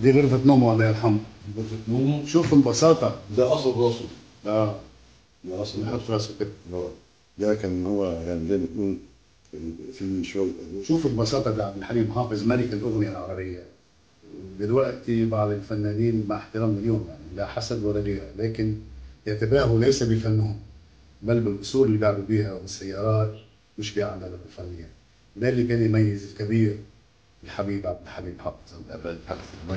دي غرفة نومه الله يرحمه غرفة نومه شوف البساطة ده اصل راسه اه ده اصل راسه يحط راسه كده هو ده كان هو يعني زي ما تقول في شغل شوف البساطة ده عبد الحليم حافظ ملك الأغنية العربية دلوقتي بعض الفنانين مع احترامي ليهم يعني لا حسد ولا غيره لكن يتباهوا ليس بفنهم بل بالأصول اللي لعبوا بيها والسيارات مش بأعمالهم الفنية ده اللي كان يميز الكبير الحبيب عبد الحليم حافظ أبد حق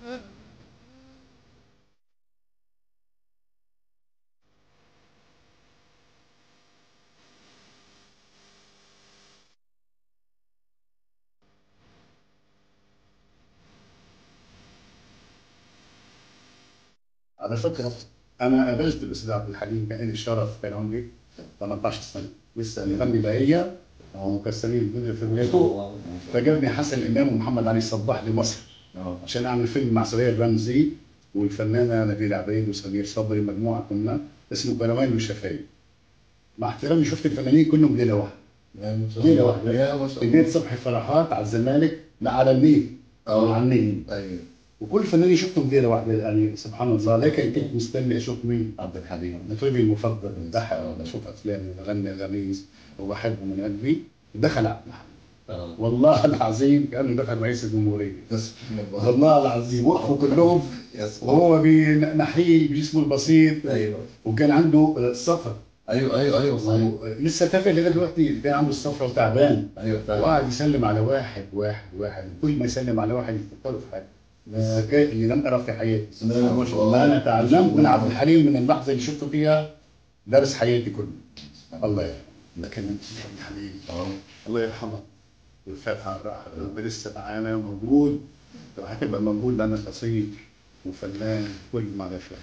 على فكرة أنا قابلت الأستاذ عبد الحليم كان لي شرف كان عمري 18 سنة لسه بغني بهية ومكسرين الدنيا في بيته فجابني حسن إمام ومحمد علي صباح لمصر اه عشان أعمل فيلم مع سوريا الرمزي والفنانة نبيل عبيد وسمير صبري مجموعة كنا اسمه بنوين والشفايف مع احترامي شفت الفنانين كلهم ليلة واحدة ليلة واحدة يا ما شاء في الله بيت صبحي فرحات على الزمالك لا على النيل اه. على النيل ايوه وكل فنانين شفتهم ليله واحده يعني سبحان الله لكن كنت مستني اشوف مين عبد الحليم مطربي المفضل بحب اشوف افلامي بغني اغاني وبحبه من قلبي دخل عبد الحليم اه والله العظيم كانه دخل رئيس الجمهوريه سبحان الله والله العظيم وقفوا كلهم يا سبحان الله وهو بنحيي بجسمه البسيط ايوه وكان عنده صفر ايوه ايوه ايوه صحيح لسه تافه لغايه دلوقتي كان عنده الصفرة وتعبان ايوه فعلا وقعد يسلم على واحد واحد واحد كل ما يسلم على واحد يفكره في حاجه ما كان اللي لم ارى في حياتي بسم الله ما شاء ما الله انا تعلمت من عبد الحليم من اللحظه اللي شفته فيها درس حياتي كله الله يرحمه لكن عبد الحليم اه الله يرحمه والفتحه راح لسه معانا موجود وهتبقى موجود لنا قصيد وفنان كل ما عرفنا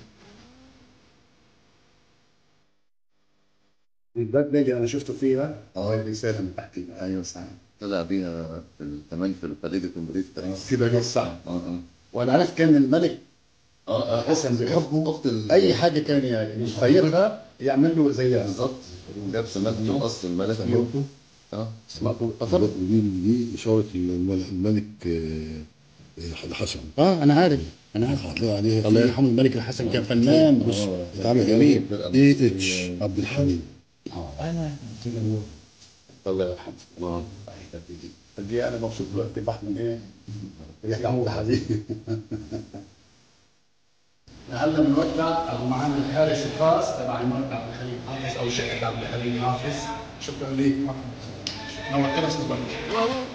ده اللي انا شفته فيها اه. الرساله من تحتيها ايوه صح طلع بيها في ال- كمان في الخليج الكومبليت كده جه صح اه اه وانا عارف كان الملك اه اه حسن بيحبه اخت ال- اي حاجه كان يعني يخيرها يعمل له زيها بالظبط لابسه مجد اصل الملك برضه اه أصبت. دي دي إشارة الملك, الملك آه، آه، الحسن اه انا عارف انا عارف هتلاقي عليها الله في يرحمه الملك الحسن كان فنان بص تعمل جميل اي اتش عبد الحليم الله يرحمه اه دي انا مبسوط دلوقتي بحمل ايه؟ يحيى عبد الحليم نعلم المرجع ابو معامل الحارس الخاص تبع المرجع عبد الحليم حافظ او شركه عبد الحليم حافظ شكرا لك نورتنا استاذ